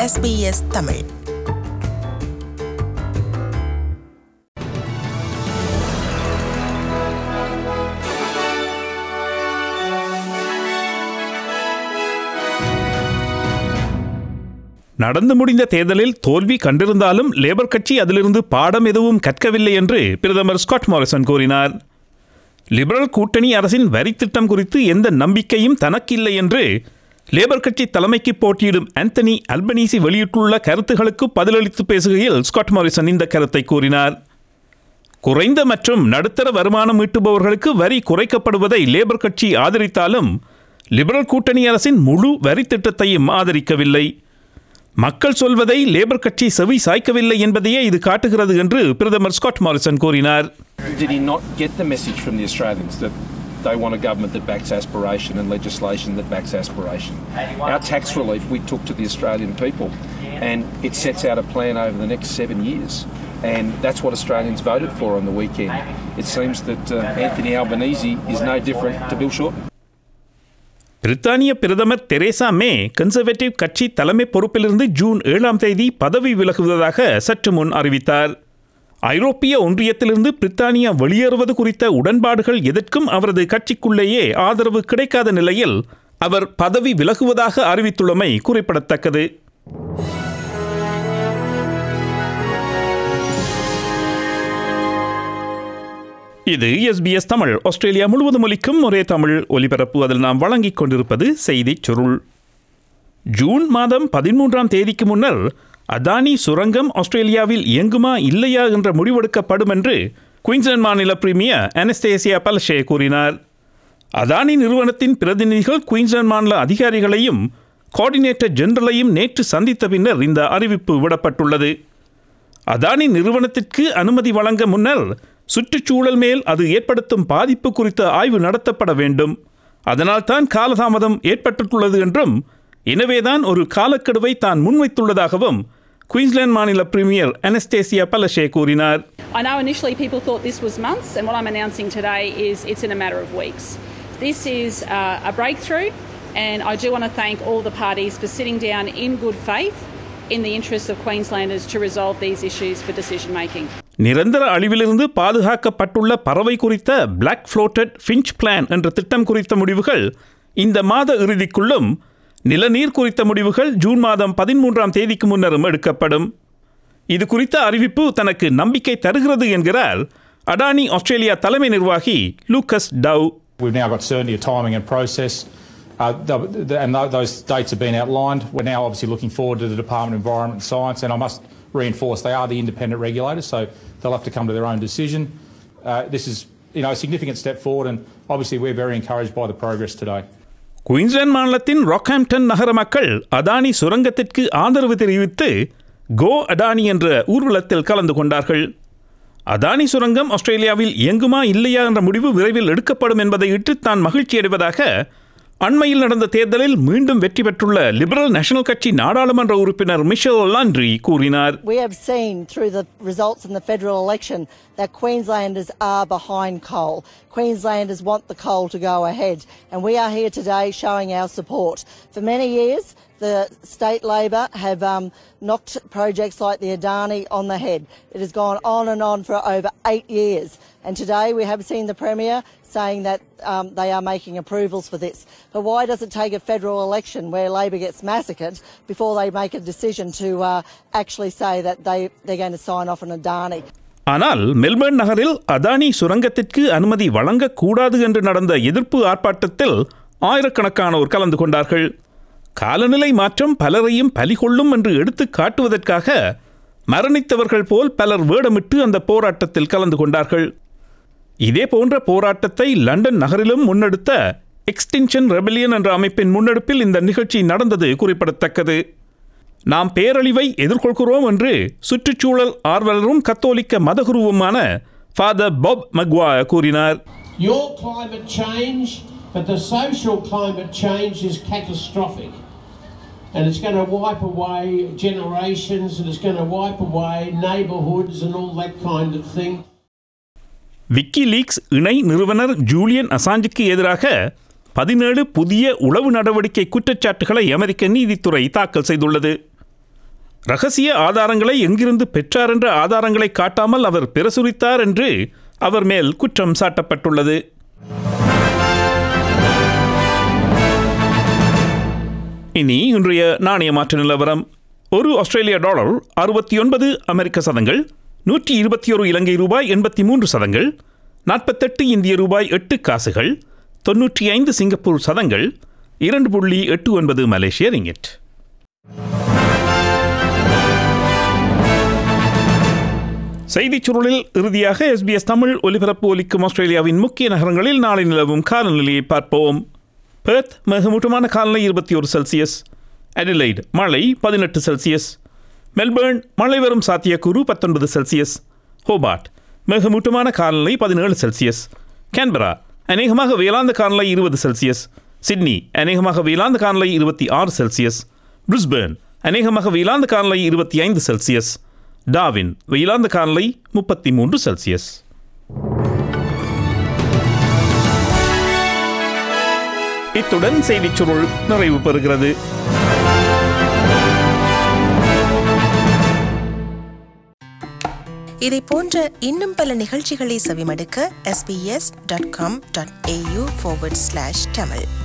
SBS Tamil நடந்து முடிந்த தேர்தலில் தோல்வி கண்டிருந்தாலும் லேபர் கட்சி அதிலிருந்து பாடம் எதுவும் கற்கவில்லை என்று பிரதமர் ஸ்காட் மாரிசன் கூறினார் லிபரல் கூட்டணி அரசின் வரி திட்டம் குறித்து எந்த நம்பிக்கையும் தனக்கில்லை என்று லேபர் கட்சி தலைமைக்கு போட்டியிடும் ஆந்தனி அல்பனீசி வெளியிட்டுள்ள கருத்துகளுக்கு பதிலளித்து பேசுகையில் ஸ்காட் மாரிசன் இந்த கருத்தை கூறினார் குறைந்த மற்றும் நடுத்தர வருமானம் ஈட்டுபவர்களுக்கு வரி குறைக்கப்படுவதை லேபர் கட்சி ஆதரித்தாலும் லிபரல் கூட்டணி அரசின் முழு வரி திட்டத்தையும் ஆதரிக்கவில்லை மக்கள் சொல்வதை லேபர் கட்சி செவி சாய்க்கவில்லை என்பதையே இது காட்டுகிறது என்று பிரதமர் ஸ்காட் மாரிசன் கூறினார் Did he not get the message from the Australians that they want a government that backs aspiration and legislation that backs aspiration? Our tax relief we took to the Australian people, and it sets out a plan over the next seven years. And that's what Australians voted for on the weekend. It seems that uh, Anthony Albanese is no different to Bill Shorten. பிரித்தானிய பிரதமர் Theresa May conservative கட்சி தலைமை பொறுப்பிலிருந்து June ஏழாம் தேதி பதவி விலகுவதாக சற்று முன் அறிவித்தார் ஐரோப்பிய ஒன்றியத்திலிருந்து பிரித்தானியா வெளியேறுவது குறித்த உடன்பாடுகள் எதற்கும் அவரது கட்சிக்குள்ளேயே ஆதரவு கிடைக்காத நிலையில் அவர் பதவி விலகுவதாக அறிவித்துள்ளமை குறிப்பிடத்தக்கது இது எஸ்பிஎஸ் தமிழ் ஆஸ்திரேலியா முழுவதும் ஒலிக்கும் ஒரே தமிழ் ஒலிபரப்பு அதில் நாம் வழங்கிக் கொண்டிருப்பது செய்திச் சுருள் ஜூன் மாதம் பதிமூன்றாம் தேதிக்கு முன்னர் அதானி சுரங்கம் ஆஸ்திரேலியாவில் இயங்குமா இல்லையா என்ற முடிவெடுக்கப்படும் என்று குயின்ஸ்லாந்து மாநில பிரீமியர் அனஸ்தேசியா பல்ஷே கூறினார் அதானி நிறுவனத்தின் பிரதிநிதிகள் குயின்ஸ்லாந்து மாநில அதிகாரிகளையும் கோஆர்டினேட்டர் ஜெனரலையும் நேற்று சந்தித்த பின்னர் இந்த அறிவிப்பு விடப்பட்டுள்ளது அதானி நிறுவனத்திற்கு அனுமதி வழங்க முன்னர் சுற்றுச்சூழல் மேல் அது ஏற்படுத்தும் பாதிப்பு குறித்த ஆய்வு நடத்தப்பட வேண்டும் அதனால்தான் காலதாமதம் ஏற்பட்டுள்ளது என்றும் எனவேதான் ஒரு காலக்கெடுவை தான் முன்வைத்துள்ளதாகவும் குயின்ஸ்லாந்து மாநில பிரீமியர் அனஸ்தேசியா பலஷே கூறினார் I know initially people thought this was months, and what I'm announcing today is it's in a matter of weeks. This is uh, a breakthrough, and I do want to thank all the parties for sitting down in good faith in the interests of Queenslanders to resolve these issues for decision making. நிரந்தர அழிவிலிருந்து பாதுகாக்கப்பட்டுள்ள பறவை குறித்த black floated Finch plan என்ற திட்டம் குறித்த முடிவுகள் இந்த மாத இறுதிக்குள்ளும் நிலநீர் குறித்த முடிவுகள் ஜூன் மாதம் பதிமூன்றாம் தேதிக்கு முன்னரும் எடுக்கப்படும் இது குறித்த அறிவிப்பு தனக்கு நம்பிக்கை தருகிறது என்கிறார் அடானி ஆஸ்திரேலியா தலைமை நிர்வாகி Lucas Dow We've now got certainty of timing and process, uh, the, the, and tho- those dates have been outlined. We're now obviously looking forward to the Department of Environment and Science, and I must reinforce they are the independent regulators, so they'll have to come to their own decision. Uh, this is, you know, a significant step forward, and obviously we're very encouraged by the progress today. Queensland மாநிலத்தின் Rockhampton நகர மக்கள் அதானி சுரங்கத்திற்கு ஆதரவு தெரிவித்து கோ அடானி என்ற ஊர்வலத்தில் கலந்து கொண்டார்கள் அதானி சுரங்கம் ஆஸ்திரேலியாவில் இயங்குமா இல்லையா என்ற முடிவு விரைவில் எடுக்கப்படும் என்பதை இட்டு தான் மகிழ்ச்சியடைவதாக அண்மையில் நடந்த தேர்தலில் மீண்டும் வெற்றி பெற்றுள்ள லிபரல் நேஷனல் கட்சி நாடாளுமன்ற உறுப்பினர் மிஷல் லாண்ட்ரி கூறினார் We have seen through the results in the federal election that Queenslanders are behind coal. Queenslanders want the coal to go ahead, and we are here today showing our support. For many years, the state Labor have um, knocked projects like the Adani on the head. It has gone on and on for over eight years, and today we have seen the Premier saying that um, they are making approvals for this. But why does it take a federal election where Labor gets massacred before they make a decision to uh, actually say that they, they're going to sign off on Adani? ஆனால் Melbourne நகரில் அதானி சுரங்கத்திற்கு அனுமதி வழங்கக்கூடாது என்று நடந்த எதிர்ப்பு ஆர்ப்பாட்டத்தில் ஆயிரக்கணக்கானோர் கலந்து கொண்டார்கள் காலநிலை மாற்றம் பலரையும் பலிகொள்ளும் என்று எடுத்துக் காட்டுவதற்காக மரணித்தவர்கள் போல் பலர் வேடமிட்டு அந்த போராட்டத்தில் கலந்து கொண்டார்கள் இதே போன்ற போராட்டத்தை லண்டன் நகரிலும் முன்னெடுத்த எக்ஸ்டின்ஷன் ரெபலியன் என்ற அமைப்பின் முன்னெடுப்பில் இந்த நிகழ்ச்சி நடந்தது குறிப்பிடத்தக்கது நாம் பேரழிவை எதிர்கொள்கிறோம் என்று சுற்றுச்சூழல் ஆர்வலரும் கத்தோலிக்க மதகுருவுமான ஃபாதர் பாப் மக்வா கூறினார் Your climate change, but the social climate change is catastrophic. And it's going to wipe away generations and it's going to wipe away neighbourhoods and all that kind of thing. WikiLeaks இணை நிறுவனர் Julian அசாஞ்சுக்கு எதிராக பதினேழு புதிய உளவு நடவடிக்கை குற்றச்சாட்டுகளை அமெரிக்க நீதித்துறை தாக்கல் செய்துள்ளது ரகசிய ஆதாரங்களை எங்கிருந்து பெற்றார் என்ற ஆதாரங்களை காட்டாமல் அவர் பிரசுரித்தார் என்று அவர் மேல் குற்றம் சாட்டப்பட்டுள்ளது இனி இன்றைய நாணய மாற்று நிலவரம் ஒரு ஆஸ்திரேலிய டாலர் அறுபத்தி ஒன்பது அமெரிக்க சதங்கள் நூற்றி இருபத்தி ஒரு இலங்கை ரூபாய் எண்பத்தி மூன்று சதங்கள் நாற்பத்தெட்டு இந்திய ரூபாய் எட்டு காசுகள் தொன்னூற்றி ஐந்து சிங்கப்பூர் சதங்கள் இரண்டு புள்ளி எட்டு ஒன்பது மலேசிய ரிங்கெட் செய்திச் சுருளில் இறுதியாக எஸ்பிஎஸ் தமிழ் ஒலிபரப்பு ஒலிக்கும் ஆஸ்திரேலியாவின் முக்கிய நகரங்களில் நாளை நிலவும் காலநிலையை பார்ப்போம் பெர்த் மிகமூட்டமான காலநிலை இருபத்தி ஒரு செல்சியஸ் அடிலைட் மழை பதினெட்டு செல்சியஸ் மெல்பேர்ன் மழை வரும் சாத்தியக்கூறு பத்தொன்பது செல்சியஸ் ஹோபார்ட் மிகமூட்டமான காலநிலை பதினேழு செல்சியஸ் கேன்பரா அநேகமாக வேளாந்த காலநிலை இருபது செல்சியஸ் சிட்னி அநேகமாக வேளாந்த காலநிலை இருபத்தி ஆறு செல்சியஸ் பிரிஸ்பேர்ன் அநேகமாக வேளாந்த காலநிலை இருபத்தி ஐந்து செல்சியஸ் டாவின் வெயிலாந்த காலநிலை முப்பத்தி மூன்று செல்சியஸ் இத்துடன் செய்திச் சுருள் நிறைவு பெறுகிறது இதை போன்ற இன்னும் பல நிகழ்ச்சிகளை செவிமடுக்க sbs.com.au forward slash tamil